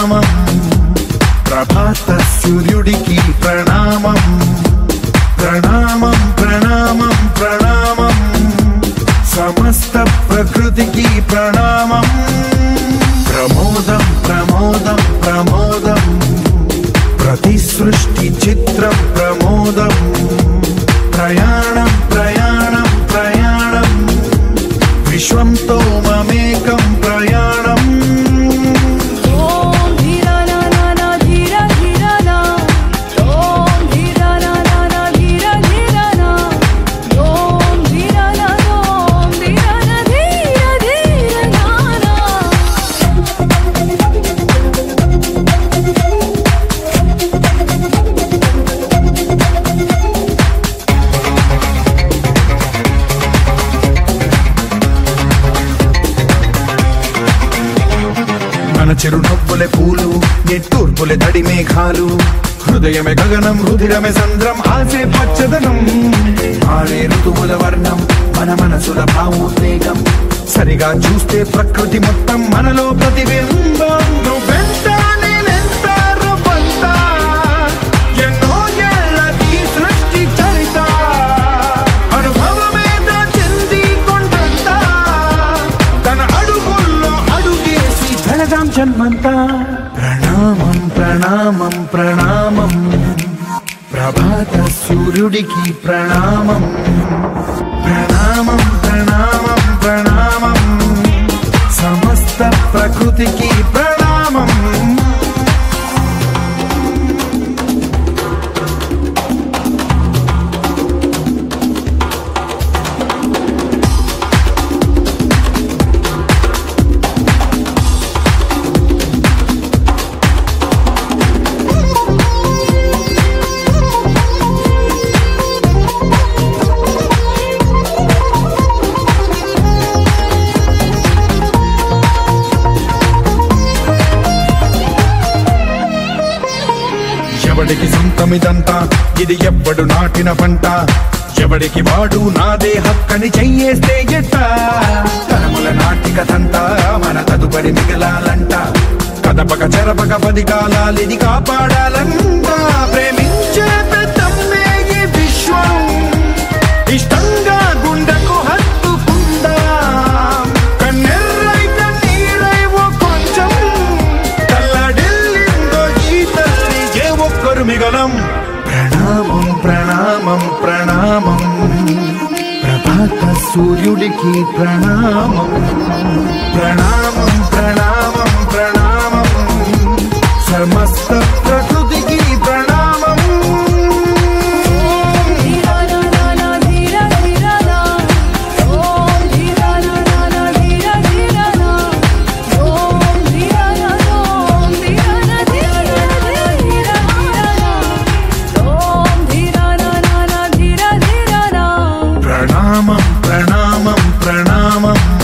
ప్రణామం ప్రభాత సూర్యుడికి ప్రణామం ప్రణామం ప్రణామం ప్రణామం సమస్త ప్రకృతికి ప్రణామం ప్రమోదం ప్రమోదం ప్రమోదం ప్రతి సృష్టి చిత్రం ప్రమోదం ప్రయాణం ప్రయాణం ప్రయాణం విశ్వంతో మమేకం ప్రయాణం ఓం ధీరా నా నా నా ధీరా ధీరా నా ఓం ధీరా నా నా నా ధీరా ధీరా నా ఓం ధీరా నా ఓం ధీరా నా ధీరా ధీరా నా నా మన చిరునవ్వులే పూలు నిట్టూర్పులే తడి మేఘాలు హృదయమే గగనం రుధిరమే సంద్రం ఆసే పచ్చదనం ఆడే ఋతువుల వర్ణం మన మనసుల భావోద్వేగం సరిగా చూస్తే ప్రకృతి మొత్తం మనలో ప్రతిబింబం నువ్వెంత నేనెంత రవ్వంత ఎన్నో ఏళ్ళది సృష్టి చరిత అనుభవమేద చెంది కొండంతా తన అడుగుల్లో అడుగేసి ధనదాం జన్మంతా ప్రణామం ప్రణామం ప్రణామం ప్రభాత సూర్యుడికి ప్రణామం ప్రణామం ప్రణామం ప్రణామం సమస్త ప్రకృతికి ప్రణామం ఎవడికి సొంతమిదంతా ఇది ఎవ్వడు నాటిన పంట ఎవడికి వాడు నాదే హక్కని చెయ్యేస్తే ఎట్ట తరముల నాటికతంతా మన తదుపరి మిగలాలంట కదపక చెరపక పది కాలాలిది కాపాడాలంట ప్రేమించే పెద్దమ్మే ఈ విశ్వం ఇష్టంగా గుండెకు హత్తుకుందా కన్నెర్రై కన్నీరై ఓ కొంచెం తల్లడిల్లిందో ఈ తల్లి ఏ ఒక్కరు మిగలం ప్రణామం ప్రణామం ప్రణామం ప్రభాత సూర్యుడికి ప్రణామం ప్రణామం ప్రణామం ప్రణామం సమస్త ప్రకృతికి ప్రణామం ధీరా నా నా నా ధీరా ధీరా నా ఓం ధీరా నా నా నా ధీరా ధీరా నా ఓం ధీరా నా ఓం ధీరా నా ధీరా ధీరా నా ఓం ధీరా నా నా నా ధీరా ధీరా నా ప్రణామం ప్రణామం ప్రణామం